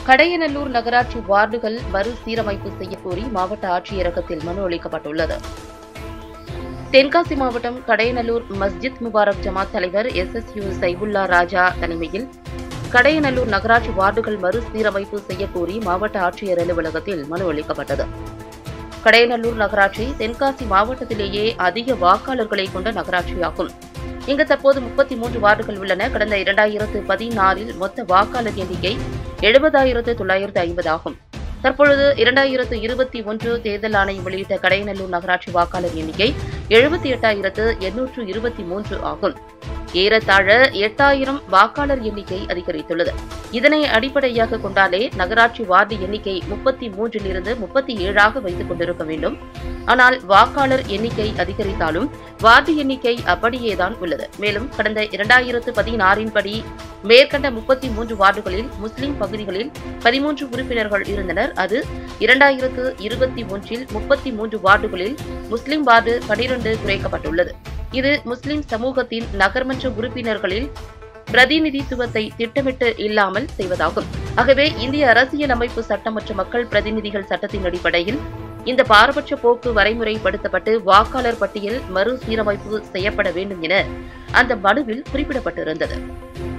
கடையநல்லூர் நகராட்சி வார்டுகள் மறுசீரமைப்பு செய்யக்கோரி மாவட்ட ஆட்சியரகத்தில் மனு அளிக்கப்பட்டுள்ளது தென்காசி மாவட்டம் கடையநல்லூர் மஸ்ஜித் முபாரக் ஜமாத் தலைவர் S S U Saifullah Raja தலைமையில் கடையநல்லூர் நகராட்சி வார்டுகள் மறுசீரமைப்பு செய்யக்கோரி மாவட்ட ஆட்சியர் அலுவலகத்தில் மனு அளிக்கப்பட்டது கடையநல்லூர் நகராட்சி தென்காசி மாவட்டத்திலேயே அதிக வாக்காளர்களை கொண்ட நகராட்சியாகும் இங்கு தற்போது முப்பத்தி மூன்று வார்டுகள் உள்ளன கடந்த இரண்டாயிரத்து பதினாறில் மொத்த வாக்காளர் எண்ணிக்கை எழுபதாயிரத்து தொள்ளாயிரத்து ஐம்பது ஆகும் தற்பொழுது இரண்டாயிரத்து இருபத்தி ஒன்று தேர்தல் ஆணையம் வெளியிட்ட கடையநல்லூர் நகராட்சி வாக்காளர் எண்ணிக்கை எழுபத்தி எட்டாயிரத்து எண்ணூற்று இருபத்தி மூன்று ஆகும் ஏறத்தாழ எட்டாயிரம் வாக்காளர் எண்ணிக்கை அதிகரித்துள்ளது இதனை அடிப்படையாக கொண்டாலே நகராட்சி வார்டு எண்ணிக்கை முப்பத்தி மூன்றிலிருந்து முப்பத்தி ஏழாக வைத்துக் கொண்டிருக்க வேண்டும் ஆனால் வாக்காளர் எண்ணிக்கை அதிகரித்தாலும் வார்டு எண்ணிக்கை அப்படியேதான் உள்ளது மேலும் கடந்த இரண்டாயிரத்து பதினாறின் படி மேற்கண்ட முப்பத்தி மூன்று வார்டுகளில் முஸ்லிம் பகுதிகளில் பதிமூன்று உறுப்பினர்கள் இருந்தனர் அது இரண்டாயிரத்து இருபத்தி ஒன்றில் முப்பத்தி மூன்று வார்டுகளில் முஸ்லிம் வார்டு பனிரெண்டு குறைக்கப்பட்டுள்ளது இது முஸ்லிம் சமூகத்தின் நகர்மன்ற உறுப்பினர்களில் பிரதிநிதித்துவத்தை திட்டமிட்டு இல்லாமல் செய்வதாகும் ஆகவே இந்திய அரசியல் அமைப்பு சட்டம் மற்றும் மக்கள் பிரதிநிதிகள் சட்டத்தின் அடிப்படையில் இந்த பாரபட்ச போக்கு வரைமுறைப்படுத்தப்பட்டு வாக்காளர் பட்டியல் மறுசீரமைப்பு செய்யப்பட வேண்டும் என அந்த மனுவில் குறிப்பிடப்பட்டிருந்தது